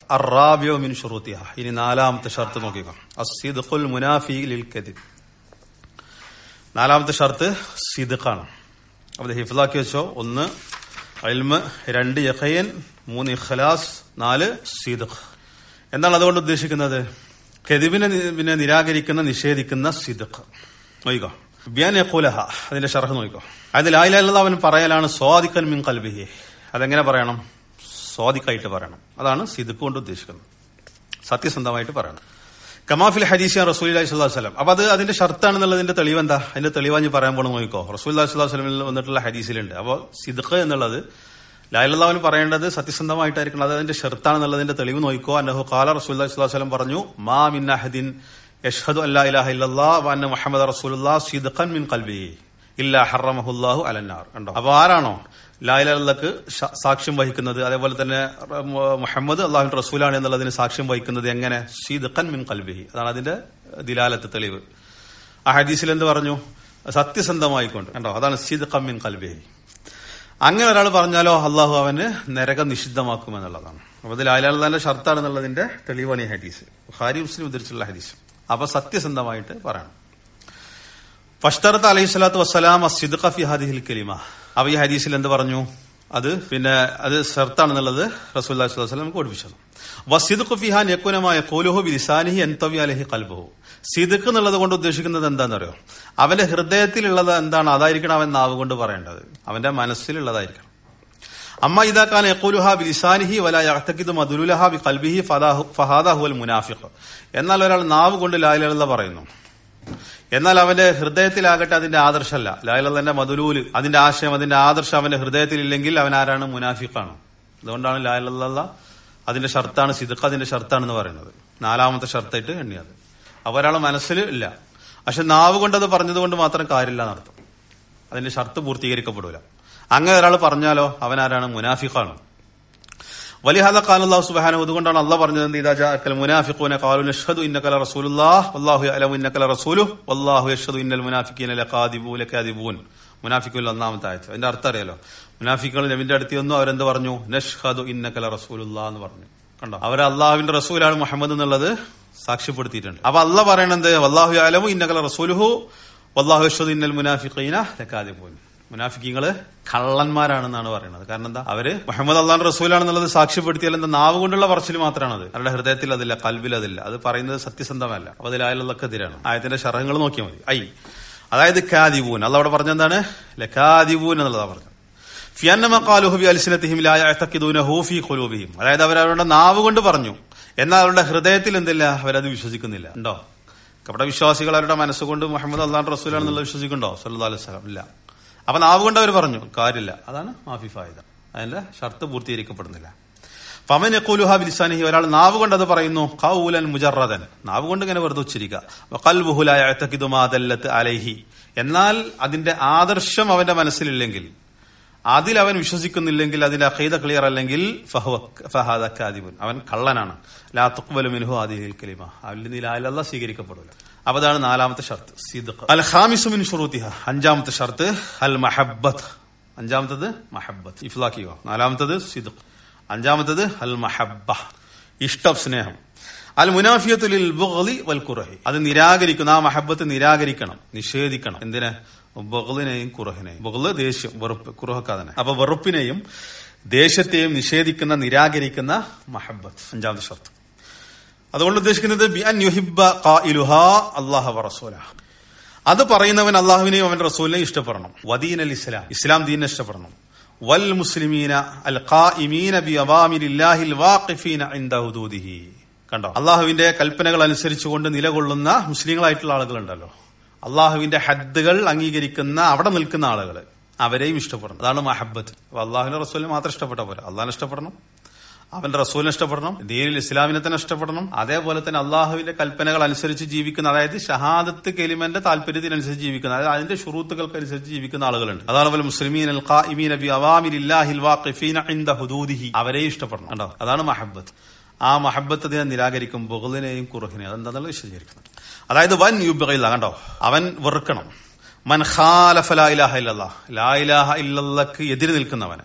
അറാബിയോ മിൻ ഷുറൂത്തിഹ ഇനി നാലാമത്തെ ഷർത്ത് നോക്കുക അസിദ്ഖുൽ മുനാഫി ലിൽ കദിബ് നാലാമത്തെ ഷർത്ത് സിദ്ഖാണ് അപ്പോൾ ഹിഫ്ലാക്കി വെച്ചോ ഒന്ന് അൽമ് രണ്ട് യഖയൻ മൂന്ന് ഇഖ്ലാസ് നാല് സിദ്ഖ് എന്താണ് അതുകൊണ്ട് ഉദ്ദേശിക്കുന്നത് കെതിബിനെ നി- പിന്നെ നിരാകരിക്കുന്ന നിഷേധിക്കുന്ന സിദ്ഖ് നോയിക്കോ ബിയാൻ യഖൂലഹ അതിന്റെ ഷർഹ് നോയിക്കോ അത് ലായിലല്ലാതെ അവൻ പറയലാണ് സ്വാദിക്കൻ മിൻ കൽബിഹി അതെങ്ങനെ പറയണം സ്വാദിക്കായിട്ട് പറയണം അതാണ് സിദ്ഖ് കൊണ്ട് ഉദ്ദേശിക്കുന്നത് സത്യസന്ധമായിട്ട് പറയണം കമാഫിൽ ഹദീസ് റസൂലി സ്വല്ലാഹു വസ്ലം അപ്പൊ അത് അതിന്റെ ഷർത്താണെന്നുള്ളതിന്റെ തെളിവ് എന്താ അതിന്റെ തെളിവാഞ്ഞ് പറയാൻ പോകണം നോക്കിക്കോ റസൂൽ സ്വല്ലാഹു വസ്ലമിൽ വന്നിട്ടുള്ള ഹദീസിലുണ്ട് അപ്പോൾ സിദ്ഖ് എന്നുള്ളത് ലായല്ലാവിന് പറയേണ്ടത് സത്യസന്ധമായിട്ടായിരിക്കണം അത് അതിന്റെ ഷർത്താണെന്നുള്ളതിന്റെ തെളിവ് നോക്കിക്കോ അന്നഹു കാല റസൂൽ സ്വല്ലാഹു വസ്ലം പറഞ്ഞു മാ മിൻ അഹദിൻ യഷ്ഹദു അല്ലാ ഇലാഹ ഇല്ലല്ലാ വ അന്ന മുഹമ്മദ് റസൂലുള്ളാ സിദ്ഖൻ മിൻ ഖൽബി ഇല്ലാ ഹറമഹുല്ലാഹു അലന്നാർ കണ്ടോ അപ്പൊ ആരാണോ ലായിലക്ക് സാക്ഷ്യം വഹിക്കുന്നത് അതേപോലെ തന്നെ റ- മു- മുഹമ്മദ് അള്ളാഹുന്റെ റസൂലാണ് എന്നുള്ളതിന് സാക്ഷ്യം വഹിക്കുന്നത് എങ്ങനെ ഷീദഖൻ മിൻ കൽബിഹി അതാണ് അതിന്റെ ദിലാലത്ത് തെളിവ് ആ ഹദീസിൽ എന്ത് പറഞ്ഞു സത്യസന്ധമായിക്കൊണ്ട് കണ്ടോ അതാണ് ഷീദഖൻ മിൻ കൽബിഹി അങ്ങനെ ഒരാൾ പറഞ്ഞാലോ അള്ളാഹു അവന് നരകം നിഷിദ്ധമാക്കുമെന്നുള്ളതാണ് അപ്പൊ ഇത് ലാലാലിന്റെ ഷർത്താണെന്നുള്ളതിന്റെ തെളിവാണ് ഈ ഹദീസ് ഹാരി മുസ്ലിം ഉദ്ധരിച്ചുള്ള ഹദീസ് അപ്പൊ സത്യസന്ധമായിട്ട് പറയണം ഫഷ്തറത്ത് അലൈഹി സ്വലാത്തു വസ്സലാം അസിദ്ഖ ഫി ഹാദിഹിൽ കലിമ അപ്പൊ ഈ ഹദീസിൽ എന്ത് പറഞ്ഞു അത് പിന്നെ അത് ഷർത്താണെന്നുള്ളത് റസൂൽ വസ്ലം ഓടിപ്പിച്ചത് വസിദ്ഖു ഫിഹാൻ യക്കുനമായ കോലുഹു ബിലിസാനിഹി എൻതവി അലഹി കൽബുഹു സിദ്ഖ് എന്നുള്ളത് കൊണ്ട് ഉദ്ദേശിക്കുന്നത് എന്താണെന്നറിയോ അവന്റെ ഹൃദയത്തിലുള്ളത് എന്താണ് അതായിരിക്കണം അവൻ നാവ് കൊണ്ട് പറയേണ്ടത് അവന്റെ മനസ്സിലുള്ളതായിരിക്കണം അമ്മ ഇതാക്കാൻ യക്കൂലുഹ ബിലിസാനിഹി വല യഅ്തഖിദു മദ്ലുലഹ ബി ഖൽബിഹി ഫദാഹു ഫഹാദ ഹുവൽ മുനാഫിഖ് എന്നാൽ ഒരാൾ നാവ് കൊണ്ട് ലായിലുള്ള പറയുന്നു എന്നാൽ അവന്റെ ഹൃദയത്തിലാകട്ടെ അതിന്റെ ആദർശമല്ല ലായിലന്റെ മധുരൂല് അതിന്റെ ആശയം അതിന്റെ ആദർശം അവന്റെ ഹൃദയത്തിലില്ലെങ്കിൽ അവൻ ആരാണ് മുനാഫിഖാണ് അതുകൊണ്ടാണ് ലായിലുള്ള അതിന്റെ ഷർത്താണ് സിദ്ഖ് അതിന്റെ ഷർത്താണെന്ന് പറയുന്നത് നാലാമത്തെ ഷർത്തായിട്ട് എണ്ണിയത് അപ്പൊ ഒരാൾ മനസ്സിൽ ഇല്ല പക്ഷെ നാവ് കൊണ്ടത് പറഞ്ഞതുകൊണ്ട് മാത്രം കാര്യമില്ല എന്നർത്ഥം അതിന്റെ ഷർത്ത് പൂർത്തീകരിക്കപ്പെടൂല അങ്ങനെ ഒരാൾ പറഞ്ഞാലോ അവൻ ആരാണ് മുനാഫിഖാണ് വലിഹാദ ഖാൻ അല്ലാഹു സുബ്ഹാനഹു അതുകൊണ്ടാണ് അള്ളാഹ് പറഞ്ഞത് എന്ത് ഇദാ ജാഅക്കൽ മുനാഫിഖൂന ഖാലു നഷ്ഹദു ഇന്നക ലറസൂലുള്ളാഹ് വല്ലാഹു യഅലമു ഇന്നക ലറസൂലുഹു വല്ലാഹു യഷ്ഹദു ഇന്നൽ മുനാഫിഖീന ലഖാദിബൂ ലകാദിബൂൻ മുനാഫിഖുൽ ഒന്നാമത്തെ ആയത്ത് അതിന്റെ അർത്ഥം അറിയാലോ മുനാഫിക്കുകൾ നബിന്റെ അടുത്ത് വന്നു അവരെന്ത് പറഞ്ഞു നഷ്ഹദു ഇന്നക ലറസൂലുള്ളാഹ് എന്ന് പറഞ്ഞു കണ്ടോ അവർ അള്ളാഹുവിന്റെ റസൂലാണ് മുഹമ്മദ് എന്നുള്ളത് സാക്ഷ്യപ്പെടുത്തിയിട്ടുണ്ട് അപ്പൊ അള്ളാഹ് പറയണത് വല്ലാഹു യഅലമു ഇന്നക ലറസൂലുഹു വല്ലാഹു യഷ്ഹദു ഇന്നൽ മുനാഫിഖീന ലകാദിബൂൻ മുനാഫിക്കീങ്ങള് കള്ളന്മാരാണെന്നാണ് പറയുന്നത് കാരണം എന്താ അവര് മുഹമ്മദ് അള്ളാഹ് റസൂലാണെന്നുള്ളത് സാക്ഷ്യപ്പെടുത്തിയാൽ എന്താ നാവ് കൊണ്ടുള്ള പറച്ചിൽ മാത്രമാണത് അവരുടെ ഹൃദയത്തിൽ അതില്ല കൽവിൽ അതില്ല അത് പറയുന്നത് സത്യസന്ധമല്ല അപ്പൊ അതിൽ അയാളുള്ളതൊക്കെ എതിരാണ് ആയത്തിന്റെ ശരങ്ങൾ നോക്കിയാൽ മതി ഐ അതായത് കാദിബൂൻ അല്ല അവിടെ പറഞ്ഞെന്താണ് ലക്കാദിബൂൻ എന്നുള്ളതാ പറഞ്ഞത് ഫിയന്നമ ഖാലുഹു ബി അൽസിനതിഹിം ലാ യഅതഖിദൂനഹു ഫീ ഖുലൂബിഹിം അതായത് അവർ അവരുടെ നാവ് കൊണ്ട് പറഞ്ഞു എന്നാൽ അവരുടെ ഹൃദയത്തിൽ എന്തില്ല അവരത് വിശ്വസിക്കുന്നില്ല ഉണ്ടോ കപട വിശ്വാസികൾ അവരുടെ മനസ്സുകൊണ്ട് മുഹമ്മദ് അള്ളാഹ് റസൂലാണെന്നുള്ളത് വിശ്വസിക്കുന്നുണ്ടോ സല്ലല്ലാഹു അലൈഹി വസല്ലം ഇല്ല അപ്പൊ നാവ് കൊണ്ട് അവർ പറഞ്ഞു കാര്യമില്ല അതാണ് മാഫി ഫായിദ അതിന്റെ ഷർത്ത് പൂർത്തീകരിക്കപ്പെടുന്നില്ല ഫമൻ യഖൂലുഹ ബിലിസാനിഹി ഒരാൾ നാവ് കൊണ്ട് അത് പറയുന്നു ഖൗലൻ മുജറദൻ നാവ് കൊണ്ട് ഇങ്ങനെ വെറുതെ ഉച്ചരിക്കുക വഖൽബുഹു ലാ യഅതഖിദു മാ ദല്ലത്ത് അലൈഹി എന്നാൽ അതിന്റെ ആദർശം അവന്റെ മനസ്സിലില്ലെങ്കിൽ അതിൽ അവൻ വിശ്വസിക്കുന്നില്ലെങ്കിൽ അതിന്റെ അഖീദ ക്ലിയർ അല്ലെങ്കിൽ ഫഹുവ ഫഹാദ കാദിബുൻ അവൻ കള്ളനാണ് ലാ തുഖ്ബലു മിൻഹു ഹാദിഹിൽ കലിമ അവരിൽ നിന്ന് ലാ ഇലല്ലാഹ് സ്വീകരിക്കപ്പെടില്ല അപ്പൊ അതാണ് നാലാമത്തെ ഷർത്ത് സിദ്ഖ് അൽ ഖാമിസു മിൻ ഷുറൂത്തിഹ അഞ്ചാമത്തെ ഷർത്ത് അൽ മഹബ്ബത്ത് അഞ്ചാമത്തത് മഹബ്ബത്ത് ഇഫ്ലാക്കിയോ നാലാമത്തത് സിദ്ഖ് അഞ്ചാമത്തത് അൽ മഹബ്ബ ഇഷ്ടം സ്നേഹം അൽ മുനാഫിയത്തുലിൽ ബുഗ്ളി വൽ കുറഹി അത് നിരാകരിക്കുന്ന ആ മഹബ്ബത്ത് നിരാകരിക്കണം നിഷേധിക്കണം എന്തിന് ബഹ്ലിനെയും കുറഹിനെയും ബഹ്ല് ദേഷ്യം വെറുപ്പ് കുറുഹക്കാതനെ അപ്പൊ വെറുപ്പിനെയും ദേഷ്യത്തെയും നിഷേധിക്കുന്ന നിരാകരിക്കുന്ന മഹബ്ബത്ത് അഞ്ചാമത്തെ ഷർത്ത് അതുകൊണ്ട് ഉദ്ദേശിക്കുന്നത് ബി അൻ യുഹിബ്ബ ഖായിലുഹാ അല്ലാഹ വറസൂല അത് പറയുന്നവൻ അള്ളാഹുവിനെയും അവന്റെ റസൂലിനെയും ഇഷ്ടപ്പെടണം വദീൻ അൽ ഇസ്ലാം ഇസ്ലാം ദീനെ ഇഷ്ടപ്പെടണം വൽ മുസ്ലിമീന അൽ ഖായിമീന ബി അവാമിരില്ലാഹിൽ വാഖിഫീന ഇൻദ ഹുദൂദിഹി കണ്ടോ അള്ളാഹുവിന്റെ കൽപ്പനകൾ അനുസരിച്ചുകൊണ്ട് നിലകൊള്ളുന്ന മുസ്ലിങ്ങളായിട്ടുള്ള ആളുകളുണ്ടല്ലോ അള്ളാഹുവിന്റെ ഹദ്ദുകൾ അംഗീകരിക്കുന്ന അവിടെ നിൽക്കുന്ന ആളുകൾ അവരെയും ഇഷ്ടപ്പെടണം അതാണ് മഹബത്ത് അപ്പൊ അള്ളാഹുവിന്റെ റസൂലിനെ മാത്രം ഇഷ്ടപ്പെട്ട പോലെ അള്ളാഹിനെ ഇഷ്ടപ്പെടണം അവന്റെ റസൂലിനെ ഇഷ്ടപ്പെടണം ദീനിൽ ഇസ്ലാമിനെ തന്നെ ഇഷ്ടപ്പെടണം അതേപോലെ തന്നെ അള്ളാഹുവിന്റെ കൽപ്പനകൾ അനുസരിച്ച് ജീവിക്കുന്ന അതായത് ഷഹാദത്ത് കെലിമന്റെ താല്പര്യത്തിനനുസരിച്ച് ജീവിക്കുന്ന അതായത് അതിന്റെ ഷുറൂത്തുകൾക്ക് അനുസരിച്ച് ജീവിക്കുന്ന ആളുകളുണ്ട് അതാണ് പോലെ മുസ്ലിമീൻ അൽ ഖായിമീന ബി അവാമിരില്ലാഹിൽ വാഖിഫീന ഇൻദ ഹുദൂദിഹി അവരെയും ഇഷ്ടപ്പെടണം കണ്ടോ അതാണ് മഹബത്ത് ആ മഹബത്ത് അതിനെ നിരാകരിക്കും ബുഗലിനെയും കുറുഹിനെയും അതെന്താണെന്ന് വിശദീകരിക്കുന്നത് അതായത് വൻ യുബില്ല കണ്ടോ അവൻ വെറുക്കണം മൻ ഖാലഫ ലാ ഇലാഹ ഇല്ലല്ലാഹ് ലാ ഇലാഹ ഇല്ലല്ലക്ക് എതിര് നിൽക്കുന്നവന്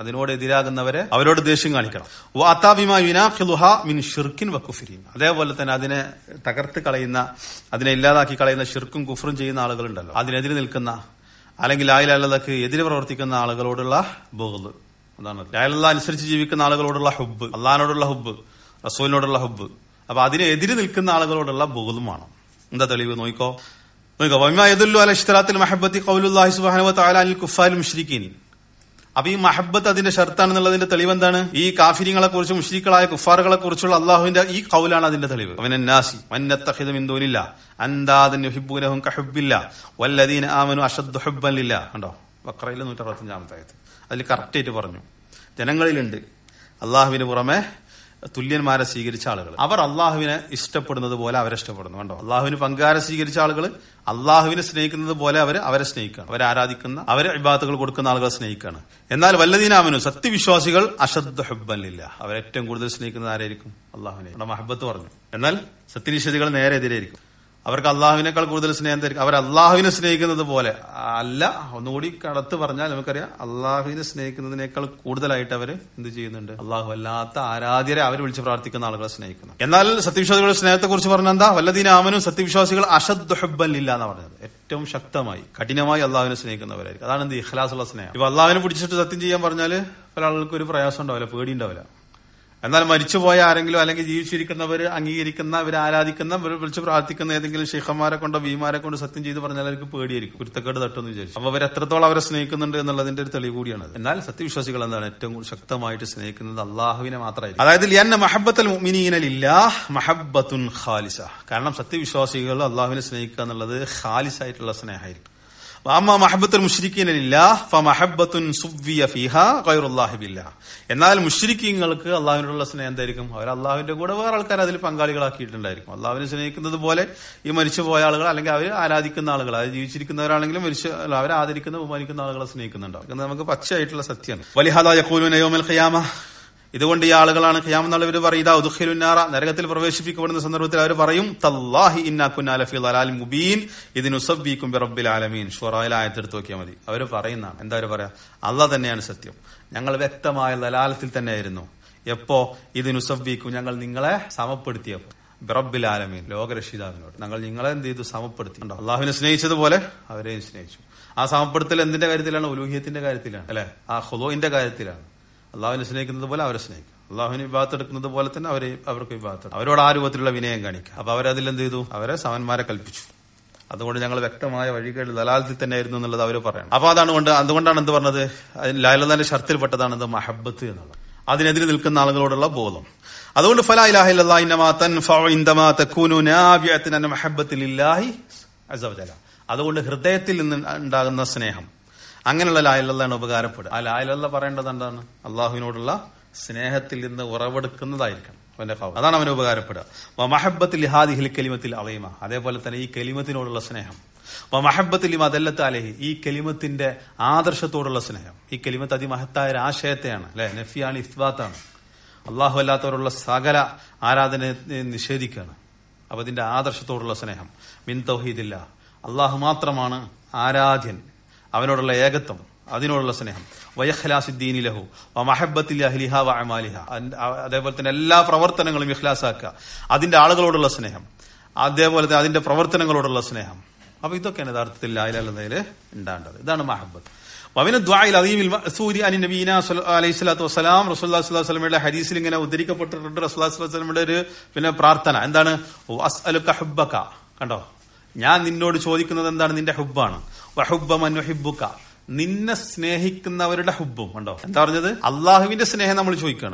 അതിനോട് എതിരാകുന്നവരെ അവരോട് ദേഷ്യം കാണിക്കണം വാത്താബിമ യുനാഖിലുഹ മിൻ ഷിർക്കിൻ വക്കുഫിരീൻ അതേപോലെ തന്നെ അതിനെ തകർത്ത് കളയുന്ന അതിനെ ഇല്ലാതാക്കി കളയുന്ന ഷിർക്കും കുഫറും ചെയ്യുന്ന ആളുകളുണ്ടല്ലോ അതിനെതിരെ നിൽക്കുന്ന അല്ലെങ്കിൽ ലായിലല്ലതക്ക് എതിരെ പ്രവർത്തിക്കുന്ന ആളുകളോടുള്ള ബോധ് അതാണ് ലായലല്ല അനുസരിച്ച് ജീവിക്കുന്ന ആളുകളോടുള്ള ഹുബ് അള്ളഹാനോടുള്ള ഹുബ് റസൂലിനോടുള്ള ഹുബ് അപ്പൊ അതിനെ എതിരെ നിൽക്കുന്ന ആളുകളോടുള്ള ബോധമാണ് എന്താ തെളിവ് നോക്കോ നോക്കോ വമ്യ യദുല്ലു അല ഇഷ്തറാത്തിൽ മഹബത്തി ഖൗലുല്ലാഹി സുബ്ഹാനഹു വ തആല അനിൽ കുഫാരിൽ മുശ്രിക്കീൻ അപ്പൊ ഈ മഹബത്ത് അതിന്റെ ഷർത്താണെന്നുള്ളതിന്റെ തെളിവ് എന്താണ് ഈ കാഫിരിങ്ങളെ കുറിച്ച് മുഷ്രിക്കളായ കുഫാറുകളെ കുറിച്ചുള്ള അള്ളാഹുവിന്റെ ഈ കൗലാണ് അതിന്റെ തെളിവ് അവൻ നാസി മന്നത്തഹിദമിന്തോനില്ല അന്താദൻ യുഹിബ്ബൂനഹും കഹുബില്ല വല്ലദീന ആമനു അഷദ്ദു ഹുബ്ബൻ ലില്ല കണ്ടോ ബക്രയിലെ നൂറ്റി അറുപത്തഞ്ചാമത്തെ ആയത് അതിൽ കറക്റ്റ് ആയിട്ട് പറഞ്ഞു ജനങ്ങളിലുണ്ട് അള്ളാഹുവിന് പുറമെ തുല്യന്മാരെ സ്വീകരിച്ച ആളുകൾ അവർ അള്ളാഹുവിനെ ഇഷ്ടപ്പെടുന്നത് പോലെ അവരെ ഇഷ്ടപ്പെടുന്നു കണ്ടോ അള്ളാഹുവിന് പങ്കാരം സ്വീകരിച്ച ആളുകൾ അള്ളാഹുവിനെ സ്നേഹിക്കുന്നത് പോലെ അവർ അവരെ സ്നേഹിക്കുകയാണ് അവരെ ആരാധിക്കുന്ന അവരെ ഇബാത്തുകൾ കൊടുക്കുന്ന ആളുകളെ സ്നേഹിക്കുകയാണ് എന്നാൽ വല്ലദീനാമനു സത്യവിശ്വാസികൾ അശദ്ധ ഹുബല്ലില്ല അവരേറ്റവും കൂടുതൽ സ്നേഹിക്കുന്നത് ആരായിരിക്കും അള്ളാഹുവിനെ നമ്മുടെ മഹബത്ത് പറഞ്ഞു എന്നാൽ സത്യനിഷേധികൾ നേരെ എതിരായിരിക്കും അവർക്ക് അള്ളാഹുവിനേക്കാൾ കൂടുതൽ സ്നേഹം തരും അവർ അള്ളാഹുവിനെ സ്നേഹിക്കുന്നത് പോലെ അല്ല ഒന്നുകൂടി കടത്ത് പറഞ്ഞാൽ നമുക്കറിയാം അള്ളാഹുവിനെ സ്നേഹിക്കുന്നതിനേക്കാൾ കൂടുതലായിട്ട് അവർ എന്ത് ചെയ്യുന്നുണ്ട് അള്ളാഹു അല്ലാത്ത ആരാധ്യരെ അവർ വിളിച്ച് പ്രാർത്ഥിക്കുന്ന ആളുകളെ സ്നേഹിക്കുന്നു എന്നാൽ സത്യവിശ്വാസികളുടെ സ്നേഹത്തെ കുറിച്ച് പറഞ്ഞ എന്താ വല്ലദീന ആമനും സത്യവിശ്വാസികൾ അഷദ് ഹുബല്ലില്ല എന്ന് പറഞ്ഞത് ഏറ്റവും ശക്തമായി കഠിനമായി അള്ളാഹുവിനെ സ്നേഹിക്കുന്നവരായിരിക്കും അതാണ് എന്ത് ഇഖ്ലാസുള്ള സ്നേഹം ഇപ്പൊ അള്ളാഹുവിനെ പിടിച്ചിട്ട് സത്യം ചെയ്യാൻ പറഞ്ഞാൽ പല ആളുകൾക്ക് ഒരു പ്രയാസം ഉണ്ടാവില്ല പേടി ഉണ്ടാവില്ല എന്നാൽ മരിച്ചുപോയ ആരെങ്കിലും അല്ലെങ്കിൽ ജീവിച്ചിരിക്കുന്നവർ അംഗീകരിക്കുന്ന അവർ ആരാധിക്കുന്ന ഇവർ വിളിച്ച് പ്രാർത്ഥിക്കുന്ന ഏതെങ്കിലും ഷെയ്ഖന്മാരെ കൊണ്ടോ ഭീമാരെ കൊണ്ട് സത്യം ചെയ്ത് പറഞ്ഞാൽ അവർക്ക് പേടിയായിരിക്കും കുരുത്തക്കേട് തട്ടെന്ന് വിചാരിച്ചു അപ്പൊ അവർ എത്രത്തോളം അവരെ സ്നേഹിക്കുന്നുണ്ട് എന്നുള്ളതിന്റെ ഒരു തെളിവ് കൂടിയാണ് എന്നാൽ സത്യവിശ്വാസികൾ എന്താണ് ഏറ്റവും ശക്തമായിട്ട് സ്നേഹിക്കുന്നത് അള്ളാഹുവിനെ മാത്രമായിരിക്കും അതായത് ലിയന്ന മഹബത്തൽ മുഅ്മിനീനലില്ല മഹബത്തുൻ ഖാലിസ കാരണം സത്യവിശ്വാസികൾ അള്ളാഹുവിനെ സ്നേഹിക്കുക എന്നുള്ളത് ഖാലിസായിട്ടുള്ള സ്നേഹമായിരിക്കും വാമ മഹബത്തുൽ മുഷ്രിഖീനില്ല ഫമഹബത്തുൻ സുവ്വിയ ഫിഹ ഖൈറുല്ലാഹി ബില്ലാ എന്നാൽ മുഷ്രിഖീങ്ങൾക്ക് അള്ളാഹുവിനോടുള്ള സ്നേഹം എന്തായിരിക്കും അവർ അള്ളാഹുവിന്റെ കൂടെ വേറെ ആൾക്കാർ അതിൽ പങ്കാളികളാക്കിയിട്ടുണ്ടായിരിക്കും അള്ളാഹുവിനെ സ്നേഹിക്കുന്നത് പോലെ ഈ മരിച്ചു പോയ ആളുകൾ അല്ലെങ്കിൽ അവർ ആരാധിക്കുന്ന ആളുകൾ അത് ജീവിച്ചിരിക്കുന്നവരാണെങ്കിലും മരിച്ചു അവരെ ആദരിക്കുന്ന ബഹുമാനിക്കുന്ന ആളുകളെ സ്നേഹിക്കുന്നുണ്ടാവും ഇത് നമുക്ക് പച്ചയായിട്ടുള്ള സത്യമാണ് വലിഹാദ യഖൂലുന യൗമൽ ഖിയാമ ഇതുകൊണ്ട് ഈ ആളുകളാണ് ഖിയാമെന്നുള്ള ഇവർ പറയും ഇതാ ഉദുഖിലുന്നാറ നരകത്തിൽ പ്രവേശിപ്പിക്കപ്പെടുന്ന സന്ദർഭത്തിൽ അവർ പറയും തല്ലാഹി ഇന്നാക്കുന്നാലഫി അലാൽ മുബീൻ ഇതിന് ഉസബ്ബീക്കും റബ്ബിൽ ആലമീൻ ഷുറായിൽ ആയത്തെടുത്ത് നോക്കിയാൽ മതി അവർ പറയുന്നതാണ് എന്താ അവർ പറയാ അള്ളാഹ് തന്നെയാണ് സത്യം ഞങ്ങൾ വ്യക്തമായ ലലാലത്തിൽ തന്നെയായിരുന്നു എപ്പോ ഇതിന് ഉസബ്ബീക്കും ഞങ്ങൾ നിങ്ങളെ സമപ്പെടുത്തിയപ്പോ ബറബിൽ ആലമീൻ ലോകരക്ഷിതാവിനോട് ഞങ്ങൾ നിങ്ങളെ എന്ത് ചെയ്തു സമപ്പെടുത്തി അള്ളാഹുവിനെ സ്നേഹിച്ചതുപോലെ അവരെയും സ്നേഹിച്ചു ആ സമപ്പെടുത്തൽ എന്തിന്റെ കാര്യത്തിലാണ് ഉലൂഹിയത്തിന്റെ കാര്യത്തിലാണ് അല്ലെ ആ ഹുലോയിന്റെ കാര്യത്തിലാണ് അള്ളാഹുവിനെ സ്നേഹിക്കുന്നത് പോലെ അവരെ സ്നേഹിക്കും അള്ളാഹുവിനെ വിഭാഗത്ത് എടുക്കുന്നത് പോലെ തന്നെ അവരെ അവർക്ക് വിഭാഗത്ത് അവരോട് ആ രൂപത്തിലുള്ള വിനയം കാണിക്കുക അപ്പൊ അവരതിൽ എന്ത് ചെയ്തു അവരെ സമന്മാരെ കൽപ്പിച്ചു അതുകൊണ്ട് ഞങ്ങൾ വ്യക്തമായ വഴികൾ ദലാലത്തിൽ തന്നെ ആയിരുന്നു എന്നുള്ളത് അവർ പറയണം അപ്പൊ അതാണ് കൊണ്ട് അതുകൊണ്ടാണ് എന്ത് പറഞ്ഞത് ലാലതാന്റെ ഷർത്തിൽപ്പെട്ടതാണ് എന്ത് മഹബത്ത് എന്നുള്ളത് അതിനെതിരെ നിൽക്കുന്ന ആളുകളോടുള്ള ബോധം അതുകൊണ്ട് ഫലാ ഇലാഹ ഇല്ലല്ലാ ഇന്നമാ തൻഫഉ ഇൻദമാ തകൂനു നാബിയത്തൻ അൻ മഹബ്ബത്തിലില്ലാഹി അസ്സ വജല്ല അതുകൊണ്ട് ഹൃദയത്തിൽ നിന്ന് ഉണ്ടാകുന്ന സ്നേഹം അങ്ങനെയുള്ള ലായലാണ് ഉപകാരപ്പെടുക ആ ലായലല്ല പറയേണ്ടത് എന്താണ് അള്ളാഹുവിനോടുള്ള സ്നേഹത്തിൽ നിന്ന് ഉറവെടുക്കുന്നതായിരിക്കണം അവന്റെ കവ അതാണ് അവന് ഉപകാരപ്പെടുക മഹബത്തിൽ ഹാദിഹിൽ കലിമത്തിൽ അളീമ അതേപോലെ തന്നെ ഈ കലിമത്തിനോടുള്ള സ്നേഹം മഹബത്തിൽ മതല്ലത്ത് അലഹി ഈ കലിമത്തിന്റെ ആദർശത്തോടുള്ള സ്നേഹം ഈ കലിമത്ത് അതിമഹത്തായ ഒരു ആശയത്തെയാണ് അല്ലെ നഫിയാണ് ഇസ്ബാത്താണ് അള്ളാഹു അല്ലാത്തവരുള്ള സകല ആരാധനയെ നിഷേധിക്കുകയാണ് അപ്പൊ ഇതിന്റെ ആദർശത്തോടുള്ള സ്നേഹം മിൻ തൗഹീദില്ല അള്ളാഹു മാത്രമാണ് ആരാധ്യൻ അവനോടുള്ള ഏകത്വം അതിനോടുള്ള സ്നേഹം വയഖ്ലാസുദ്ദീനി ലഹു മഹബത്തിൽ അഹ്ലിഹ വഅമാലിഹ അതേപോലെ തന്നെ എല്ലാ പ്രവർത്തനങ്ങളും ഇഖ്ലാസാക്കുക അതിന്റെ ആളുകളോടുള്ള സ്നേഹം അതേപോലെ തന്നെ അതിന്റെ പ്രവർത്തനങ്ങളോടുള്ള സ്നേഹം അപ്പൊ ഇതൊക്കെയാണ് യഥാർത്ഥത്തിൽ ലായിലയിൽ ഉണ്ടാകേണ്ടത് ഇതാണ് മഹബത്ത് വമിന ദ്വായിൽ അദീമിൽ മഅ്സൂരി അനി നബീന അലൈഹി സ്വലാത്തു വസ്സലാം റസൂലുള്ളാഹി സ്വല്ലല്ലാഹു അലൈഹി വസല്ലമയുടെ ഹദീസിൽ ഇങ്ങനെ ഉദ്ധരിക്കപ്പെട്ടിട്ടുണ്ട് റസൂലുള്ളാഹി സ്വല്ലല്ലാഹു അലൈഹി വസല്ലമയുടെ ഒരു പിന്നെ പ്രാർത്ഥന എന്താണ് അസ്അലുക ഹുബ്ബക കണ്ടോ ഞാൻ നിന്നോട് ചോദിക്കുന്നത് എന്താണ് നിന്റെ ഹുബ്ബാണ് വഹുബ്ബ മൻ യുഹിബ്ബുക നിന്നെ സ്നേഹിക്കുന്നവരുടെ ഹുബും കണ്ടോ എന്താ പറഞ്ഞത് അള്ളാഹുവിന്റെ സ്നേഹം നമ്മൾ ചോദിക്കാണ്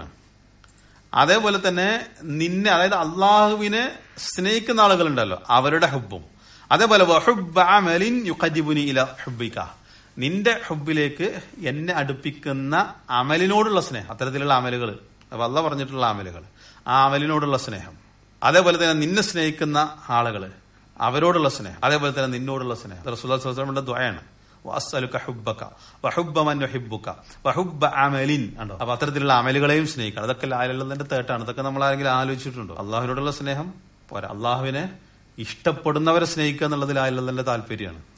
അതേപോലെ തന്നെ നിന്നെ അതായത് അള്ളാഹുവിനെ സ്നേഹിക്കുന്ന ആളുകളുണ്ടല്ലോ അവരുടെ ഹുബും അതേപോലെ യുഖജിബുനി ഇല ഹുബിക നിന്റെ ഹുബിലേക്ക് എന്നെ അടുപ്പിക്കുന്ന അമലിനോടുള്ള സ്നേഹം അത്തരത്തിലുള്ള അമലുകൾ അപ്പൊ അല്ല പറഞ്ഞിട്ടുള്ള അമലുകൾ ആ അമലിനോടുള്ള സ്നേഹം അതേപോലെ തന്നെ നിന്നെ സ്നേഹിക്കുന്ന ആളുകള് അവരോടുള്ള സ്നേഹം അതേപോലെ തന്നെ നിന്നോടുള്ള സ്നേഹം റസൂലിന്റെ ദ്വയാണ് അപ്പൊ അത്തരത്തിലുള്ള അമലുകളെയും സ്നേഹിക്കണം അതൊക്കെ ലാലുള്ളതിന്റെ തേട്ടാണ് ഇതൊക്കെ നമ്മൾ ആരെങ്കിലും ആലോചിച്ചിട്ടുണ്ടോ അള്ളാഹുവിനോടുള്ള സ്നേഹം പോരാ അള്ളാഹുവിനെ ഇഷ്ടപ്പെടുന്നവരെ സ്നേഹിക്കുക എന്നുള്ളത് ലാലുള്ളതിന്റെ താല്പര്യമാണ്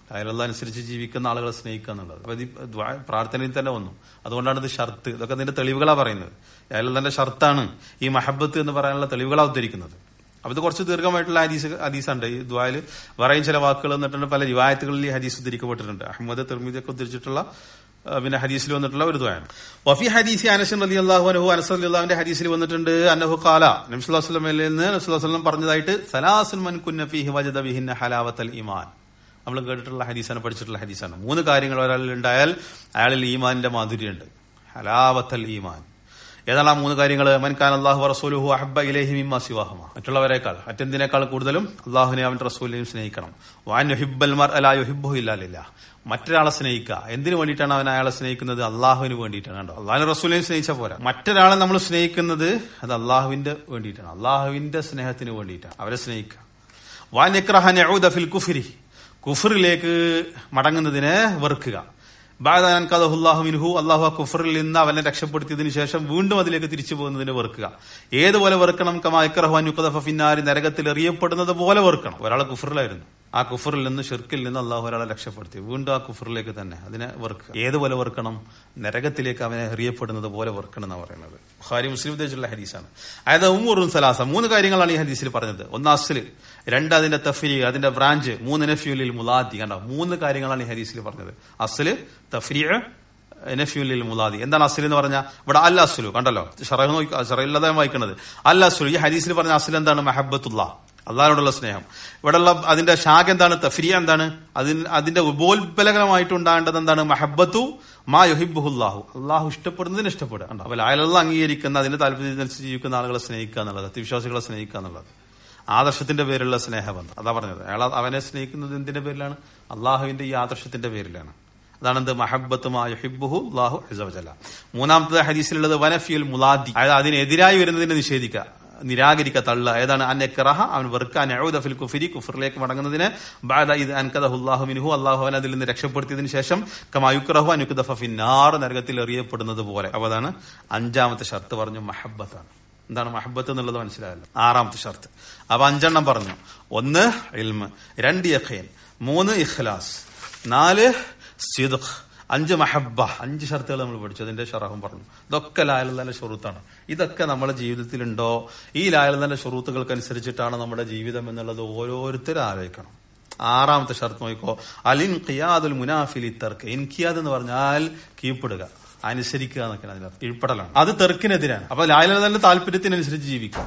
അയലുള്ള അനുസരിച്ച് ജീവിക്കുന്ന ആളുകളെ സ്നേഹിക്കുക എന്നുള്ളത് അപ്പൊ ഇത് ദ്വാ- പ്രാർത്ഥനയിൽ തന്നെ വന്നു അതുകൊണ്ടാണ് ഇത് ഷർത്ത് ഇതൊക്കെ ഇതിന്റെ തെളിവുകളാ പറയുന്നത് അയലുള്ളതിന്റെ ഷർത്താണ് ഈ മഹബത്ത് എന്ന് പറയാനുള്ള തെളിവുകളാ ഉദ്ധരിക്കുന്നത് അപ്പൊ ഇത് കുറച്ച് ദീർഘമായിട്ടുള്ള ഹദീസ് ഹദീസുണ്ട് ഈ ദ്വാല് പറയും ചില വാക്കുകൾ എന്നിട്ടുണ്ട് പല റിവായത്തുകളിൽ ഈ ഹദീസ് ഉദ്ധരിക്കപ്പെട്ടിട്ടുണ്ട് അഹമ്മദ് തിർമിതൊക്കെ ഉദ്ധരിച്ചിട്ടുള്ള ആ, പിന്നെ ഹദീസിൽ വന്നിട്ടുള്ള ഒരു ദ്വായാണ് വഫി ഹദീസി അനസ് അലി അള്ളാഹു അനുഹു അനസ് അലി അള്ളാഹുവിന്റെ ഹദീസിൽ വന്നിട്ടുണ്ട് അന്നഹു കാല നബ്സുല്ലാ വസ്ലമിൽ നിന്ന് നബ്സുല്ലാ വസ്ലം പറഞ്ഞതായിട്ട് സലാസുൻ മൻ കുന്ന ഫീഹി വജദ ബിഹിന്ന ഹലാവത്തൽ ഇമാൻ നമ്മൾ കേട്ടിട്ടുള്ള ഹദീസാണ് പഠിച്ചിട്ടുള്ള ഹദീസാണ് മൂന്ന് കാര്യങ്ങൾ ഒരാളിൽ ഉണ്ടായാൽ അയാളിൽ ഈമാനിന്റെ മാധുര്യമുണ്ട് ഹലാവത്തൽ ഈമാൻ ഏതാണ് ആ മൂന്ന് കാര്യങ്ങൾ മൻകാൻ അള്ളാഹു റസൂലുഹു അഹബ്ബ ഇലൈഹി മിമ്മ സിവാഹമ മറ്റുള്ളവരെക്കാൾ മറ്റെന്തിനേക്കാൾ കൂടുതലും അള്ളാഹുവിനെ അവൻ റസൂലിനെയും സ്നേഹിക്കണം വാൻ യുഹിബ്ബൽ മർ അലാ യുഹിബ്ബു ഇല്ലാലില്ല മറ്റൊരാളെ സ്നേഹിക്കുക എന്തിനു വേണ്ടിയിട്ടാണ് അവൻ അയാളെ സ്നേഹിക്കുന്നത് അള്ളാഹുവിന് വേണ്ടിയിട്ടാണ് കണ്ടോ അള്ളാഹുവിനെ റസൂലിനെയും സ്നേഹിച്ച പോരാ മറ്റൊരാളെ നമ്മൾ സ്നേഹിക്കുന്നത് അത് അള്ളാഹുവിന്റെ വേണ്ടിയിട്ടാണ് അള്ളാഹുവിന്റെ സ്നേഹത്തിന് വേണ്ടിയിട്ടാണ് അവരെ സ്നേഹിക്കുക വാൻ യക്രഹ നഊദ ഫിൽ കുഫ്രി കുഫറിലേക്ക് മടങ്ങുന്നതിനെ വെറുക്കുക ബാദാൻ കഥഹുല്ലാഹു മിൻഹു അള്ളാഹു ആ കുഫറിൽ നിന്ന് അവനെ രക്ഷപ്പെടുത്തിയതിനു ശേഷം വീണ്ടും അതിലേക്ക് തിരിച്ചു പോകുന്നതിനെ വെറുക്കുക ഏതുപോലെ വെറുക്കണം കമായിക്കറഹുഫിന്നാരി നരകത്തിൽ എറിയപ്പെടുന്നത് പോലെ വെറുക്കണം ഒരാളെ കുഫറിലായിരുന്നു ആ കുഫറിൽ നിന്ന് ഷിർക്കിൽ നിന്ന് അള്ളാഹു ഒരാളെ രക്ഷപ്പെടുത്തി വീണ്ടും ആ കുഫറിലേക്ക് തന്നെ അതിനെ വെറുക്കുക ഏതുപോലെ വെറുക്കണം നരകത്തിലേക്ക് അവനെ എറിയപ്പെടുന്നത് പോലെ വെറുക്കണം എന്നാണ് പറയുന്നത് ഹാരി മുസ്ലിം ഉദ്ദേശിച്ചുള്ള ഹദീസാണ് അതായത് ഉമ്മറും സലാസ മൂന്ന് കാര്യങ്ങളാണ് ഈ ഹദീസിൽ പറഞ്ഞത് ഒന്ന് അസ്ല് രണ്ട് അതിന്റെ തഫ്രീ അതിന്റെ ബ്രാഞ്ച് മൂന്ന് നഫ്യൂലിൽ മുലാദി കണ്ടോ മൂന്ന് കാര്യങ്ങളാണ് ഈ ഹദീസിൽ പറഞ്ഞത് അസ്ല് തഫ്രീ നഫ്യൂലിൽ മുലാദി എന്താണ് അസ്ൽ എന്ന് പറഞ്ഞാൽ ഇവിടെ അല്ല അസ്ലു കണ്ടല്ലോ ഷറഹ് നോക്കി ഷറയില്ലാതെ വായിക്കുന്നത് അല്ല അസ്ലു ഈ ഹദീസിൽ പറഞ്ഞ അസ്ൽ എന്താണ് മെഹബത്തുള്ള അള്ളാഹിനോടുള്ള സ്നേഹം ഇവിടെയുള്ള അതിന്റെ ശാഖ എന്താണ് തഫ്രിയ എന്താണ് അതിന് അതിന്റെ ഉപോത്ബലകരമായിട്ടുണ്ടാകേണ്ടത് എന്താണ് മഹബത്തു മാ യുഹിബുഹുല്ലാഹു അള്ളാഹു ഇഷ്ടപ്പെടുന്നതിന് ഇഷ്ടപ്പെടുക കണ്ടോ അപ്പോൾ അയാളുള്ള അംഗീകരിക്കുന്ന അതിന്റെ താല്പര്യത്തിനനുസരിച്ച് ജീവിക്കുന്ന ആളുകളെ സ്നേഹിക്കുക എന്നുള്ളത് സത്യവിശ്വാസികളെ സ്നേഹിക്കുക എന്നുള്ളത് ആദർശത്തിന്റെ പേരിലുള്ള സ്നേഹബന്ധം അതാ പറഞ്ഞത് അയാൾ അവനെ സ്നേഹിക്കുന്നത് എന്തിന്റെ പേരിലാണ് അള്ളാഹുവിന്റെ ഈ ആദർശത്തിന്റെ പേരിലാണ് അതാണ് എന്ത് മഹബത്തുമാഹിബുഹു അള്ളാഹു അസവജല്ല മൂന്നാമത്തെ ഹദീസിലുള്ളത് വനഫിയുൽ മുലാദി അതായത് അതിനെതിരായി വരുന്നതിനെ നിഷേധിക്കുക നിരാകരിക്ക തള്ള ഏതാണ് അന്നെക്കറഹ അവൻ വെറുക്കാൻ ഫിൽ കുഫിരി കുഫറിലേക്ക് മടങ്ങുന്നതിന് ബാദ ഇത് അൻകദഹുല്ലാഹു മിൻഹു അള്ളാഹു അവൻ അതിൽ നിന്ന് രക്ഷപ്പെടുത്തിയതിനു ശേഷം കമായുക്കറഹു അനുക്കുദഫ ഫിന്നാർ നരകത്തിൽ എറിയപ്പെടുന്നത് പോലെ അപ്പൊ അതാണ് അഞ്ചാമത്തെ ഷർത്ത് പറഞ്ഞു മഹബത്താണ് എന്താണ് മഹബത്ത് എന്നുള്ളത് മനസ്സിലായല്ലോ ആറാമത്തെ ഷർത്ത് അപ്പൊ അഞ്ചെണ്ണം പറഞ്ഞു ഒന്ന് ഇൽമ് രണ്ട് യഖീൻ മൂന്ന് ഇഖ്ലാസ് നാല് സിദ്ഖ് അഞ്ച് മഹബ്ബ അഞ്ച് ഷർത്തുകൾ നമ്മൾ പഠിച്ചു അതിന്റെ ഷറഹും പറഞ്ഞു ഇതൊക്കെ ലായലന്റെ ഷുറൂത്താണ് ഇതൊക്കെ നമ്മുടെ ജീവിതത്തിലുണ്ടോ ഈ ലായലന്റെ ഷുറൂത്തുകൾക്കനുസരിച്ചിട്ടാണ് നമ്മുടെ ജീവിതം എന്നുള്ളത് ഓരോരുത്തരും ആലോചിക്കണം ആറാമത്തെ ഷർത്ത് നോക്കിക്കോ അലിൻ ഖിയാദുൽ മുനാഫിലി തർക്ക് ഇൻഖിയാദ് എന്ന് പറഞ്ഞാൽ കീഴ്പ്പെടുക അനുസരിക്കുക എന്നൊക്കെയാണ് അതിനകത്ത് കീഴ്പ്പെടലാണ് അത് തെർക്കിനെതിരാണ് അപ്പൊ ലായലതന്റെ താല്പര്യത്തിനനുസരിച്ച് ജീവിക്കുക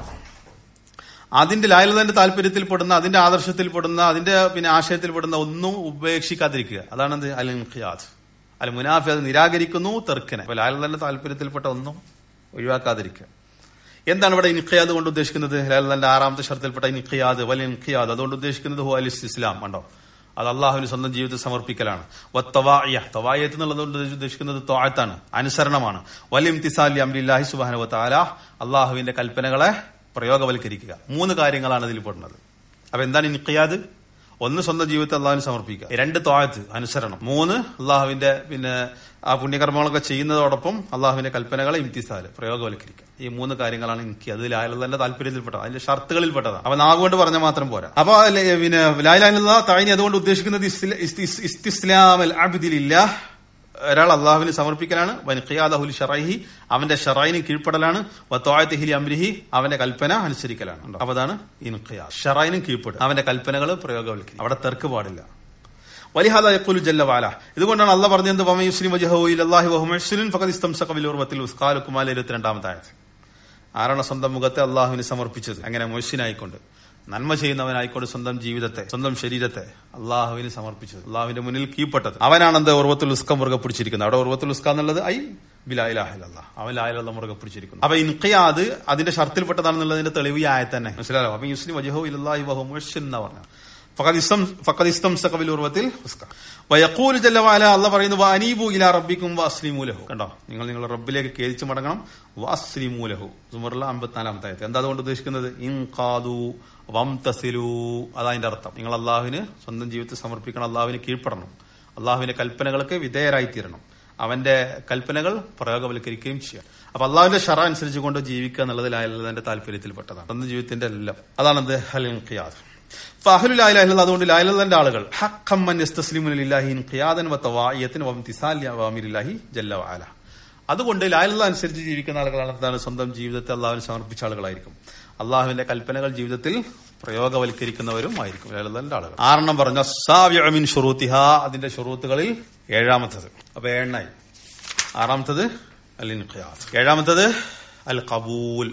അതിന്റെ ലായലതന്റെ താല്പര്യത്തിൽപ്പെടുന്ന അതിന്റെ ആദർശത്തിൽപ്പെടുന്ന അതിന്റെ പിന്നെ ആശയത്തിൽപ്പെടുന്ന ഒന്നും ഉപേക്ഷിക്കാതിരിക്കുക അതാണ് എന്ത് അൽ ഇൻഖിയാദ് അൽ മുനാഫി അത് നിരാകരിക്കുന്നു തെർക്കിനെ അപ്പൊ ലായലതന്റെ താല്പര്യത്തിൽപ്പെട്ട ഒന്നും ഒഴിവാക്കാതിരിക്കുക എന്താണ് ഇവിടെ ഇൻഖിയാദ് കൊണ്ട് ഉദ്ദേശിക്കുന്നത് ലായലതന്റെ ആറാമത്തെ ഷർത്തിൽപ്പെട്ട ഇൻഖിയാദ് വലിയ ഇൻഖിയാദ് അതുകൊണ്ട് ഉദ്ദേശിക്കുന്നത് ഹു അലിസ് ഇസ്ലാം കണ്ടോ അത് അള്ളാഹുവിന് സ്വന്തം ജീവിതത്തെ സമർപ്പിക്കലാണ് തവായത്ത് എന്നുള്ളതുകൊണ്ട് ഉദ്ദേശിക്കുന്നത് ത്വാഴത്താണ് അനുസരണമാണ് വലിയ തിസാലി അമ്രില്ലാഹി സുബാന താല അള്ളാഹുവിന്റെ കൽപ്പനകളെ പ്രയോഗവൽക്കരിക്കുക മൂന്ന് കാര്യങ്ങളാണ് ഇതിൽ പെടുന്നത് അപ്പൊ എന്താണ് ഇൻഖിയാദ് ഒന്ന് സ്വന്തം ജീവിതത്തെ അള്ളാഹുവിന് സമർപ്പിക്കുക രണ്ട് ത്വാഴത്ത് അനുസരണം മൂന്ന് അള്ളാഹുവിന്റെ പിന്നെ ആ പുണ്യകർമ്മങ്ങളൊക്കെ ചെയ്യുന്നതോടൊപ്പം അള്ളാഹുവിന്റെ കൽപ്പനകളെ ഇംതിസാല് പ്രയോഗവൽക്കരിക്കുക ഈ മൂന്ന് കാര്യങ്ങളാണ് എനിക്ക് അത് ലായലന്റെ താല്പര്യത്തിൽപ്പെട്ടത് അതിന്റെ ഷർത്തുകളിൽപ്പെട്ടതാണ് അപ്പൊ നാവുകൊണ്ട് പറഞ്ഞ മാത്രം പോരാ അപ്പൊ പിന്നെ ലായലാനുള്ള താഴ്നി അതുകൊണ്ട് ഉദ്ദേശിക്കുന്നത് ഇസ്തിസ്ലാം അൽ അബ്ദിലില്ല ഒരാൾ അള്ളാഹുവിന് സമർപ്പിക്കലാണ് വൻഖിയാദഹുൽ ഷറൈഹി അവന്റെ ഷറൈന് കീഴ്പ്പെടലാണ് വത്തോയത്തിഹിലി അമ്രിഹി അവന്റെ കൽപ്പന അനുസരിക്കലാണ് അപ്പൊ അതാണ് ഇൻഖിയാ ഷറൈനും കീഴ്പ്പെടും അവന്റെ കൽപ്പനകൾ പ്രയോഗവൽക്കരിക്കും അവിടെ തെർക്ക് പാടില്ല വലിഹാദ യഖുലു ജല്ല വാല ഇതുകൊണ്ടാണ് അല്ല പറഞ്ഞത് വമ യുസ്ലിം വജ്ഹഹു ഇലല്ലാഹി വഹു മുഹ്സിനുൻ ഫഖദ് ഇസ്തംസക ബിൽ ഉർവത്തിൽ ഉസ്ഖാലു കുമാല 22ാമത്തെ ആയത്ത് ആരാണ് സ്വന്തം മുഖത്തെ അള്ളാഹുവിന് സമർപ്പിച്ചത് അങ്ങനെ മുഹ്സിനായിക്കൊണ്ട് നന്മ ചെയ്യുന്നവനായിക്കൊണ്ട് സ്വന്തം ജീവിതത്തെ സ്വന്തം ശരീരത്തെ അള്ളാഹുവിന് സമർപ്പിച്ചത് അള്ളാഹുവിന്റെ മുന്നിൽ കീപ്പെട്ടത് അവനാണ് എന്ത് ഉർവത്തുൽ ഉസ്ക മുറുകെ പിടിച്ചിരിക്കുന്നത് അവിടെ ഉർവത്തുൽ ഉസ്ക എന്നുള്ളത് ഐ ബിലായിലാഹില്ല അവൻ ലായിലുള്ള മുറുകെ പിടിച്ചിരിക്കുന്നു അപ്പൊ ഇൻഖിയാദ് അതിന്റെ ഷർത്തിൽപ്പെട്ടതാണെന്നുള്ളതിന്റെ തെളിവ് ഈ ആയ തന്നെ മനസ്സിലാലോ അപ്പൊ യുസ്ലിം വജഹു ഇലല്ലാഹി വഹു മുഹ്സിൻ എന്ന് പറഞ്ഞു വയക്കൂൽ ജല്ലവാല അല്ല പറയുന്നു അനീബു ഇല റബ്ബിക്കും വസ്ലിമൂലഹു കണ്ടോ നിങ്ങൾ നിങ്ങളുടെ റബ്ബിലേക്ക് കേരിച്ചു മടങ്ങണം വസ്ലിമൂലഹു സുമറുള്ള അമ്പത്തിനാലാമത്തെ ആയത്ത് എന്താ അതുകൊണ്ട് ഉദ്ദേശിക്കുന്നത് ഇൻകാദു വംതസിലു അതതിന്റെ അർത്ഥം നിങ്ങൾ അള്ളാഹുവിന് സ്വന്തം ജീവിതത്തെ സമർപ്പിക്കണം അള്ളാഹുവിന് കീഴ്പ്പെടണം അള്ളാഹുവിന്റെ കൽപ്പനകൾക്ക് വിധേയരായിത്തീരണം അവന്റെ കൽപ്പനകൾ പ്രയോഗവൽക്കരിക്കുകയും ചെയ്യാം അപ്പൊ അള്ളാഹുവിന്റെ ഷറ അനുസരിച്ച് കൊണ്ട് ജീവിക്കുക എന്നുള്ളതിലായാലും അതിന്റെ താല്പര്യത്തിൽപ്പെട്ടതാണ് സ്വന്തം ജീവിതത്തിന്റെ എല്ലാം അതാണത് ഹലിൻ ഖിയാദ് ഫഹലു ലായിലാഹില്ല അതുകൊണ്ട് ലായിലന്റെ ആളുകൾ ഹക്കമ്മൻ യസ്തസ്ലിമുലില്ലാഹിൻ ഖിയാദൻ വ തവായിയത്തിൻ വ ഇംതിസാലി അവാമിരില്ലാഹി ജല്ല വഅല അതുകൊണ്ട് ലായിലുള്ള അനുസരിച്ച് ജീവിക്കുന്ന ആളുകളാണ് എന്താണ് സ്വന്തം ജീവിതത്തെ അള്ളാഹുവിന് സമർപ്പിച്ച ആളുകളായിരിക്കും അള്ളാഹുവിന്റെ കൽപ്പനകൾ ജീവിതത്തിൽ പ്രയോഗവൽക്കരിക്കുന്നവരും ആയിരിക്കും ലായിലന്റെ ആളുകൾ ആറെണ്ണം പറഞ്ഞ സാവ്യമിൻ ഷുറൂത്തിഹ അതിന്റെ ഷുറൂത്തുകളിൽ ഏഴാമത്തത് അപ്പൊ ഏഴായി ആറാമത്തത് അൽ ഇൻഖിയാദ് ഏഴാമത്തത് അൽ കബൂൽ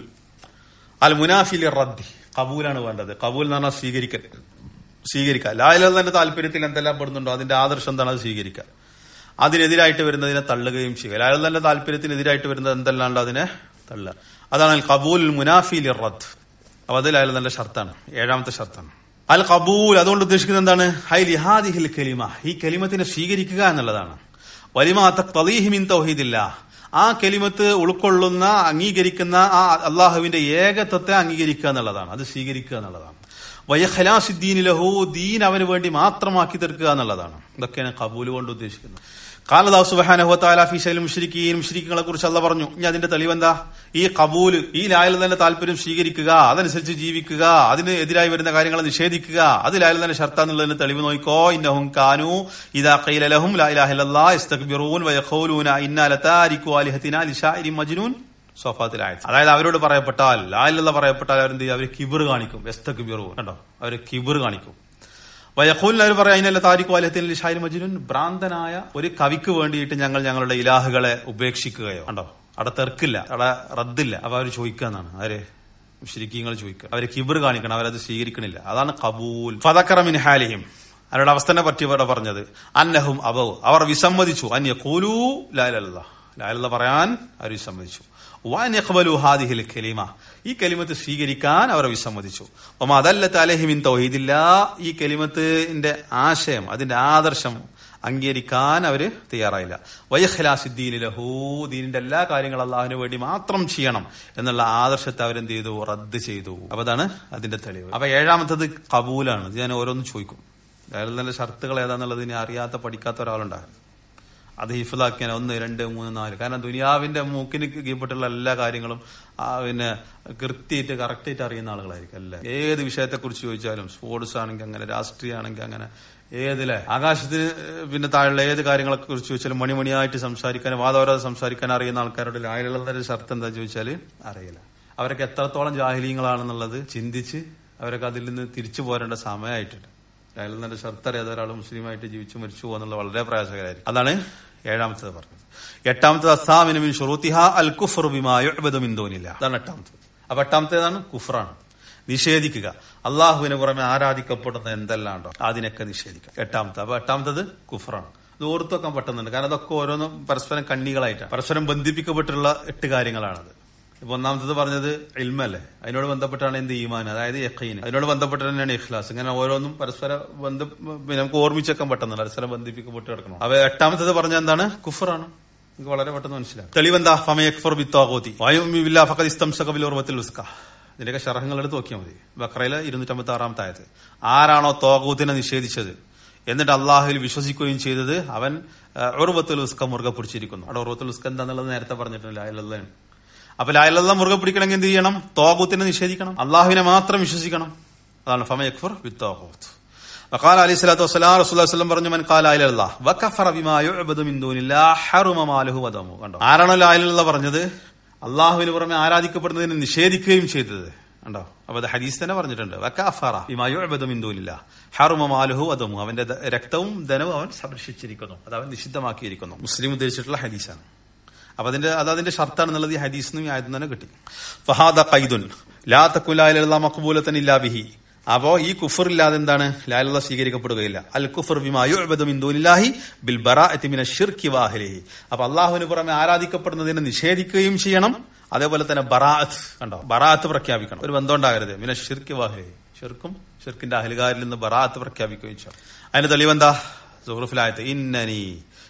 അൽ മുനാഫിൽ റദ്ദി കബൂലാണ് വേണ്ടത് കബൂൽ എന്ന് പറഞ്ഞാൽ സ്വീകരിക്കൽ സ്വീകരിക്കുക ലായലന്റെ താല്പര്യത്തിൽ എന്തെല്ലാം പെടുന്നുണ്ടോ അതിന്റെ ആദർശം എന്താണ് അത് സ്വീകരിക്കുക അതിനെതിരായിട്ട് വരുന്നതിനെ തള്ളുകയും ചെയ്യുക ലായലന്റെ താല്പര്യത്തിനെതിരായിട്ട് വരുന്നത് എന്തെല്ലാം അതിനെ തള്ളുക അതാണ് അൽ കബൂൽ മുനാഫിൽ റദ്ദ് അപ്പൊ അത് ലായലന്റെ ഷർത്താണ് ഏഴാമത്തെ ഷർത്താണ് അൽ കബൂൽ അതുകൊണ്ട് ഉദ്ദേശിക്കുന്നത് എന്താണ് ഹൈ ലിഹാദിഹിൽ കലിമ ഈ കലിമത്തിനെ സ്വീകരിക്കുക എന്നുള്ളതാണ് വലിമാത്ത തലീഹിമിൻ തൗഹീദില്ല ആ കെലിമത്ത് ഉൾക്കൊള്ളുന്ന അംഗീകരിക്കുന്ന ആ അള്ളാഹുവിന്റെ ഏകത്വത്തെ അംഗീകരിക്കുക എന്നുള്ളതാണ് അത് സ്വീകരിക്കുക എന്നുള്ളതാണ് വയഖലാസിദ്ദീനിലഹു ദീൻ അവന് വേണ്ടി മാത്രമാക്കി തീർക്കുക എന്നുള്ളതാണ് ഇതൊക്കെയാണ് കബൂല് കൊണ്ട് ഉദ്ദേശിക്കുന്നത് കാലദാവ് സുബാനഹുത്താലാഫിഷയിലും മുഷ്രിഖീൻ മുഷ്രിഖുകളെ കുറിച്ച് അല്ല പറഞ്ഞു ഇനി അതിന്റെ തെളിവെന്താ ഈ കബൂല് ഈ ലായലന്റെ താല്പര്യം സ്വീകരിക്കുക അതനുസരിച്ച് ജീവിക്കുക അതിന് എതിരായി വരുന്ന കാര്യങ്ങളെ നിഷേധിക്കുക അത് ലായലന്റെ ഷർത്ത എന്നുള്ളതിന് തെളിവ് നോക്കോ ഇന്നഹും കാനു ഇതാ കൈലലഹും ലായിലാഹില്ലാ ഇസ്തക്ബിറൂൻ വയഖൂലൂന ഇന്നാ ലതാരിക്കു ആലിഹത്തിന ലിശാഇരി മജ്നൂൻ സോഫാത്തിലായത് അതായത് അവരോട് പറയപ്പെട്ടാൽ ലായിലുള്ള പറയപ്പെട്ടാൽ അവരെന്ത് ചെയ്യും അവര് കിബിർ കാണിക്കും എസ്തക്ബിറു കണ്ടോ അവര് കിബിർ കാണിക്കും വയഖൂലിന് അവർ പറയാം അതിനല്ല താരിഖു അലഹത്തിൽ ഷാരി മജുനുൻ ഭ്രാന്തനായ ഒരു കവിക്ക് വേണ്ടിയിട്ട് ഞങ്ങൾ ഞങ്ങളുടെ ഇലാഹുകളെ ഉപേക്ഷിക്കുകയോ കണ്ടോ അവിടെ തെർക്കില്ല അവിടെ റദ്ദില്ല അപ്പൊ അവർ ചോദിക്കുക എന്നാണ് അവര് മുഷ്രിക്കീങ്ങൾ ചോദിക്കുക അവര് കിബിർ കാണിക്കണം അവരത് സ്വീകരിക്കണില്ല അതാണ് കബൂൽ ഫതക്കറമിൻ ഹാലിഹിം അവരുടെ അവസ്ഥനെ പറ്റി ഇവിടെ പറഞ്ഞത് അന്നഹും അബവ് അവർ വിസമ്മതിച്ചു അന്യ കൂലൂ ലാലല്ല ലാലല്ല പറയാൻ അവർ വിസമ്മതിച്ചു വാനഖബലു ഹാദിഹിൽ കലിമ ഈ കലിമത്ത് സ്വീകരിക്കാൻ അവർ വിസമ്മതിച്ചു അപ്പം അതല്ലത്ത് അലഹിമിൻ തൗഹീദില്ല ഈ കലിമത്തിന്റെ ആശയം അതിന്റെ ആദർശം അംഗീകരിക്കാൻ അവര് തയ്യാറായില്ല വയഖലാസിദ്ദീനിലഹൂ ദീനിന്റെ എല്ലാ കാര്യങ്ങളും അള്ളാഹുവിന് വേണ്ടി മാത്രം ചെയ്യണം എന്നുള്ള ആദർശത്തെ അവരെന്ത് ചെയ്തു റദ്ദ് ചെയ്തു അപ്പൊ അതാണ് അതിന്റെ തെളിവ് അപ്പൊ ഏഴാമത്തത് കബൂലാണ് ഇത് ഞാൻ ഓരോന്നും ചോദിക്കും അയാൾ നല്ല ഷർത്തുകൾ ഏതാന്നുള്ളത് ഇനി അറിയാത്ത പഠിക്കാത്ത ഒരാളുണ്ടാകും അത് ഹിഫിലാക്കിയാൽ ഒന്ന് രണ്ട് മൂന്ന് നാല് കാരണം ദുനിയാവിന്റെ മൂക്കിന് കീഴ്പ്പെട്ടുള്ള എല്ലാ കാര്യങ്ങളും ആ പിന്നെ കൃത്യമായിട്ട് കറക്റ്റായിട്ട് അറിയുന്ന ആളുകളായിരിക്കും അല്ലേ ഏത് വിഷയത്തെ കുറിച്ച് ചോദിച്ചാലും സ്പോർട്സ് ആണെങ്കിൽ അങ്ങനെ രാഷ്ട്രീയ ആണെങ്കിൽ അങ്ങനെ ഏതിലെ ആകാശത്തിന് പിന്നെ താഴെയുള്ള ഏത് കാര്യങ്ങളെ കുറിച്ച് ചോദിച്ചാലും മണിമണിയായിട്ട് സംസാരിക്കാൻ വാദവരാതെ സംസാരിക്കാൻ അറിയുന്ന ആൾക്കാരുടെ ആയിലുള്ള ഷർത്ത് എന്താ ചോദിച്ചാൽ അറിയില്ല അവരൊക്കെ എത്രത്തോളം ജാഹിലീങ്ങളാണെന്നുള്ളത് ചിന്തിച്ച് അവരൊക്കെ അതിൽ നിന്ന് തിരിച്ചു പോരേണ്ട സമയമായിട്ടുണ്ട് അയാൾ നല്ല ഷർത്ത് അറിയാതെ ഒരാൾ മുസ്ലിമായിട്ട് ജീവിച്ചു മരിച്ചു പോകുന്നുള്ള വളരെ പ്രയാസകരമായിരിക്കും അതാണ് ഏഴാമത്തത് പറഞ്ഞത് എട്ടാമത്തത് അസാമിന് മിൻ ഷുറൂത്തിഹ അൽ കുഫർ ബിമായുബദമിന്തോനില്ല അതാണ് എട്ടാമത്തത് അപ്പൊ എട്ടാമത്തേതാണ് കുഫറാണ് നിഷേധിക്കുക അള്ളാഹുവിനെ പുറമെ ആരാധിക്കപ്പെടുന്ന എന്തെല്ലാം ഉണ്ടോ അതിനൊക്കെ നിഷേധിക്കുക എട്ടാമത്തെ അപ്പൊ എട്ടാമത്തത് കുഫറാണ് ഇത് ഓർത്തു വെക്കാൻ പറ്റുന്നുണ്ട് കാരണം അതൊക്കെ ഓരോന്നും പരസ്പരം കണ്ണികളായിട്ടാണ് പരസ്പരം ബന്ധിപ്പിക്കപ്പെട്ടുള്ള എട്ട് കാര്യങ്ങളാണത് ഇപ്പൊ ഒന്നാമത്തത് പറഞ്ഞത് ഇൽമല്ലേ അതിനോട് ബന്ധപ്പെട്ടാണ് എന്ത് ഈമാൻ അതായത് യഖീൻ അതിനോട് ബന്ധപ്പെട്ട് തന്നെയാണ് ഇഖ്ലാസ് ഇങ്ങനെ ഓരോന്നും പരസ്പര ബന്ധം പിന്നെ നമുക്ക് ഓർമ്മിച്ചേക്കാൻ പറ്റുന്നില്ല പരസ്പരം ബന്ധിപ്പിക്കപ്പെട്ട് കിടക്കണം അവ എട്ടാമത്തത് പറഞ്ഞ എന്താണ് കുഫറാണ് നിങ്ങൾക്ക് വളരെ പെട്ടെന്ന് മനസ്സിലാവും തെളിവെന്താ ഫമയക്ഫർ ബിത്താഗോതി വായുമില്ല ഫഖദ് ഇസ്തംസക ബിൽ ഉർവത്തിൽ ഉസ്ക ഇതിന്റെയൊക്കെ ഷർഹങ്ങൾ എടുത്ത് നോക്കിയാൽ മതി ബക്രയിലെ ഇരുന്നൂറ്റമ്പത്തി ആറാമത്തെ ആയത് ആരാണോ തോകൂത്തിനെ നിഷേധിച്ചത് എന്നിട്ട് അള്ളാഹുവിൽ വിശ്വസിക്കുകയും ചെയ്തത് അവൻ ഉർവത്തുൽ ഉസ്ക മുറുകെ പിടിച്ചിരിക്കുന്നു അവിടെ ഉർവത്തുൽ ഉസ്ക എന്താന്നുള്ളത് നേരത്തെ പറഞ്ഞിട്ടില്ല അയലുള്ളതാണ് അപ്പൊ ലായലെല്ലാം മുറുകെ പിടിക്കണമെങ്കിൽ എന്ത് ചെയ്യണം തോകൂത്തിനെ നിഷേധിക്കണം അള്ളാഹുവിനെ മാത്രം വിശ്വസിക്കണം അതാണ് ഫമയക്ഫർ വിത്ത് തോകൂത്ത് وقال عليه الصلاه والسلام رسول الله صلى പറഞ്ഞു മൻ ഖാല ഇല അല്ലാഹ് വകഫറ ബിമാ യുഅബദു മിൻ ദൂനില്ലാഹ് ഹറുമ മാലുഹു വദമു കണ്ടോ ആരാണോ ലാ ഇലാഹ ഇല്ലല്ലാഹ് പറഞ്ഞത് അള്ളാഹുവിന് പുറമെ ആരാധിക്കപ്പെടുന്നതിനെ നിഷേധിക്കുകയും ചെയ്തത് കണ്ടോ അപ്പൊ അത് ഹദീസ് തന്നെ പറഞ്ഞിട്ടുണ്ട് വകഫറ ബിമാ യുഅബദു മിൻ ദൂനില്ലാഹ് ഹറുമ മാലുഹു വദമു അവന്റെ രക്തവും ധനവും അവൻ സംരക്ഷിച്ചിരിക്കുന്നു അത് അവൻ നിഷിദ്ധമാക്കിയിരിക്കുന്നു മുസ്ലിം ഉദ്ദേശിച്ചിട്ടുള്ള ഹദീസാണ് അപ്പൊ അതിന്റെ അത് അതിന്റെ ഷർത്താണെന്നുള്ളത് ഈ ഹദീസിനും ഈ ആയതും തന്നെ കിട്ടി ഫഹാദ ഖൈദുൻ ലാ തക്കുലായിലുള്ള മഖബൂലത്തൻ ഇല്ലാ ബിഹി അപ്പോ ഈ കുഫർ ഇല്ലാതെ എന്താണ് ലാലുള്ള സ്വീകരിക്കപ്പെടുകയില്ല അൽ കുഫർ ബിമായുലാഹി ബിൽ ബറാഅത്തി മിന ഷിർക്കി വാഹിലിഹി അപ്പൊ അള്ളാഹുവിന് പുറമെ ആരാധിക്കപ്പെടുന്നതിനെ നിഷേധിക്കുകയും ചെയ്യണം അതേപോലെ തന്നെ ബറാഅത്ത് കണ്ടോ ബറാഅത്ത് പ്രഖ്യാപിക്കണം ഒരു ബന്ധം ഉണ്ടാകരുത് മിന ഷിർക്കി വാഹിലിഹി ഷിർക്കും ഷിർക്കിന്റെ അഹലുകാരിൽ നിന്ന് ബറാഅത്ത് പ്രഖ്യാപിക്കുകയും ചെയ്യണം അതിന് തെളിവെന്താ സുഹൃഫിലായത്ത് ഇന്നനി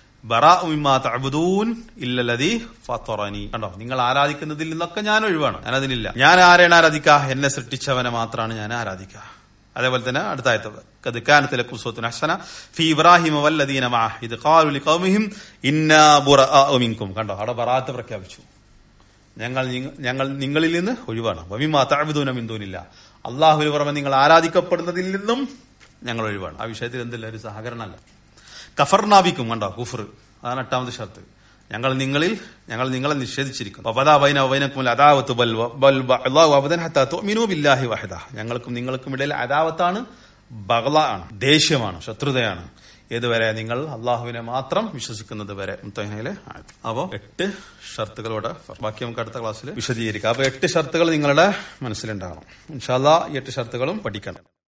കണ്ടോ നിങ്ങൾ ആരാധിക്കുന്നതിൽ നിന്നൊക്കെ ഞാൻ ഒഴിവാണ് ഞാൻ അതിനില്ല ഞാൻ ആരെയാണ് ആരാധിക്കുക എന്നെ സൃഷ്ടിച്ചവനെ മാത്രമാണ് ഞാൻ ആരാധിക്കുക അതേപോലെ തന്നെ അടുത്ത കാനത്തിലെ കുസോത്തിന് ഹസന ഫി ഇബ്രാഹിം വല്ലദീന ഇത് ഖാലു ലിഖൗമിഹിം ഇന്നാ ബുറഅഉ മിൻകും കണ്ടോ അവിടെ ബറാത്ത് പ്രഖ്യാപിച്ചു ഞങ്ങൾ നിങ്ങ- ഞങ്ങൾ നിങ്ങളിൽ നിന്ന് ഒഴിവാണ് വമിമാ താഴ്വിദൂന ബിന്ദുവിനില്ല അള്ളാഹുവിന് പുറമെ നിങ്ങൾ ആരാധിക്കപ്പെടുന്നതിൽ നിന്നും ഞങ്ങൾ ഒഴിവാണ് ആ വിഷയത്തിൽ എന്തില്ല ഒരു സഹകരണമല്ല കഫർനാബിക്കും കണ്ടോ കുഫർ അതാണ് എട്ടാമത് ഷർത്ത് ഞങ്ങൾ നിങ്ങളിൽ ഞങ്ങൾ നിങ്ങളെ നിഷേധിച്ചിരിക്കുന്നു വബദാ ബൈന വബൈനക്കും അദാവത്ത് ബൽ വ- ബൽ ബഅ്ളാഹു അബദൻ ഹത്താ തുഅ്മിനൂ ബില്ലാഹി വഹദ ഞങ്ങൾക്കും നിങ്ങൾക്കും ഇടയിൽ അദാവത്താണ് ബഗ്ള ആണ് ദേഷ്യമാണ് ശത്രുതയാണ് ഏതുവരെ നിങ്ങൾ അള്ളാഹുവിനെ മാത്രം വിശ്വസിക്കുന്നത് വരെ മുത്തഹിനയിലെ ആയത് അപ്പോ എട്ട് ഷർത്തുകളോടെ ബാക്കി നമുക്ക് അടുത്ത ക്ലാസ്സിൽ വിശദീകരിക്കാം അപ്പൊ എട്ട് ഷർത്തുകൾ നിങ്ങളുടെ മനസ്സിലുണ്ടാകണം ഇൻഷാല്ലാ ഈ എട്ട് ഷർത്തുകളും പഠിക്കണം